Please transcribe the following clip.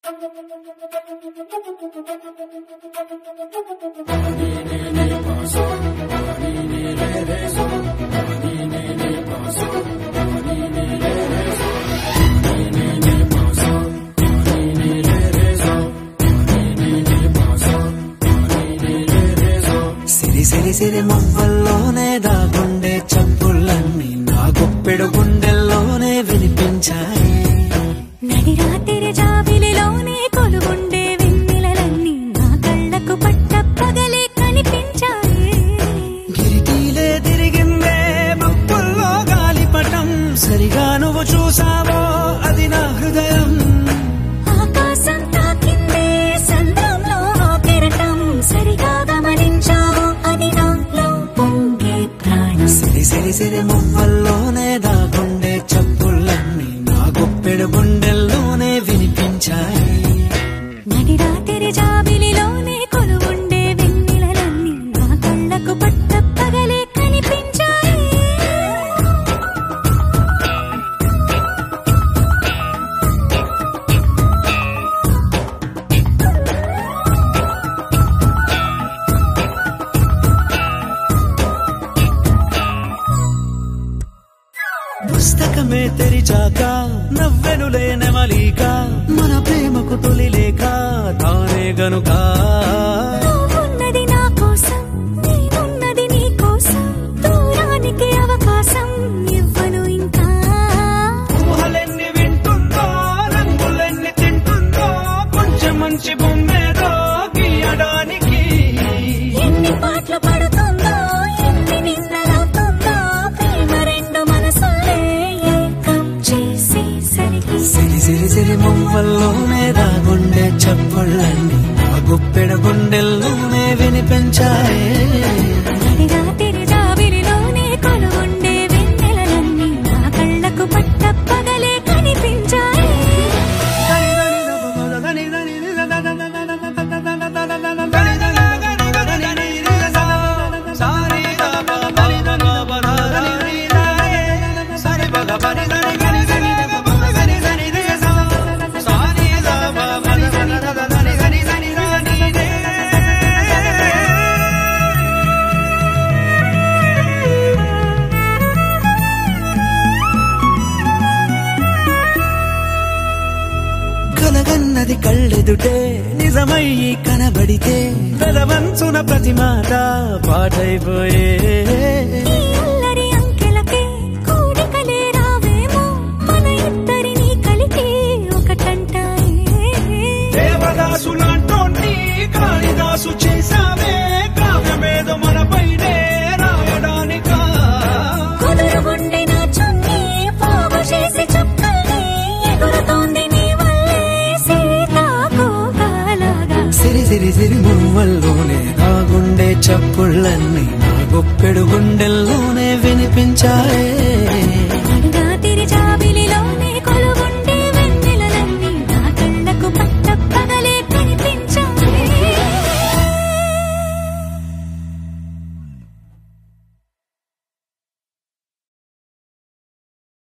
సిరి సిరి సిరి మువ్వల్లోనే దాగుండే చప్పులన్నీ నా గుప్పెడు గుండెల్లోనే వినిపించాయి నడిరాతిరి జాబిలిలోనే కొలువుండే వెన్నెలలన్నీ నా కళ్ళకు పట్ట పగలే కనిపించాయి గిరిటీలే తిరిగిందే మబ్బుల్లో గాలిపటం సరిగా నువ్వు చూసావో అది నా హృదయం ఆకాశం తాకిందే సంద్రంలో ఆ కెరటం సరిగా గమనించావు అది నాలో పొంగే ప్రాణం సిరి సిరి సిరి మువ్వల్లోనే దాగుండే చప్పులన్నీ నా గుప్పెడు గుండెల్లోనే వినిపించాయి నడిరాతిరి జాబిలిలోనే కొలువుండే వెన్నెలలన్నీ నా కళ్ళకు పట్ట పగలే కనిపించాయి పుస్తకమే తెరిచాక నవ్వెనులే నెమలిక మన ప్రేమకు తొలి లేక తానే గనుక నువ్వున్నది నా కోసం నేనున్నది నీ కోసం దూరానికి అవకాశం ఇవ్వను ఇంకా ఊహలెన్ని వింటుందో రంగులెన్ని తింటుందో కొంచెం మంచి బొమ్మేదో గీయడానికి ఎన్ని పాటలు పడుతుందో ఎన్ని నిన్నలవుతుందో ప్రేమ రెండు మనసులే ఏకం చేసేసరికి సిరి సిరి సిరి మువ్వల్లోనే దాగుండే చప్పుళ్ళన్నీ నా గుప్పెడ గుండెల్లోనే వినిపించాయే నడిరాతిరి జాబిలిలోనే కొలువుండే వెన్నెలలన్నీ నా కళ్ళకు పట్ట పగలే కనిపించాయి కలగన్నది కళ్ళెదుటే నిజమయ్యి కనబడితే పెదవంచున ప్రతి మాట పాటైపోయే ఈ అల్లరి అంకెలకే కూడికలే రావేమో మన ఇద్దరిని కలిపి ఒకటంటాయే దేవదాసు లాంటోన్ని కాళిదాసు చేశావే కావ్యమేదో మనపైనే రాయడానికా కుదురుగుండె నా చున్నీ పోగు చేసి చుక్కల్ని ఎగురుతోంది నీ వల్లే సీతాకోకాలాగా సిరి సిరి సిరి మువ్వల్లోనే దాగుండే చప్పుళ్ళన్నీ నా గొప్పెడు గుండెల్లోనే వినిపించాయే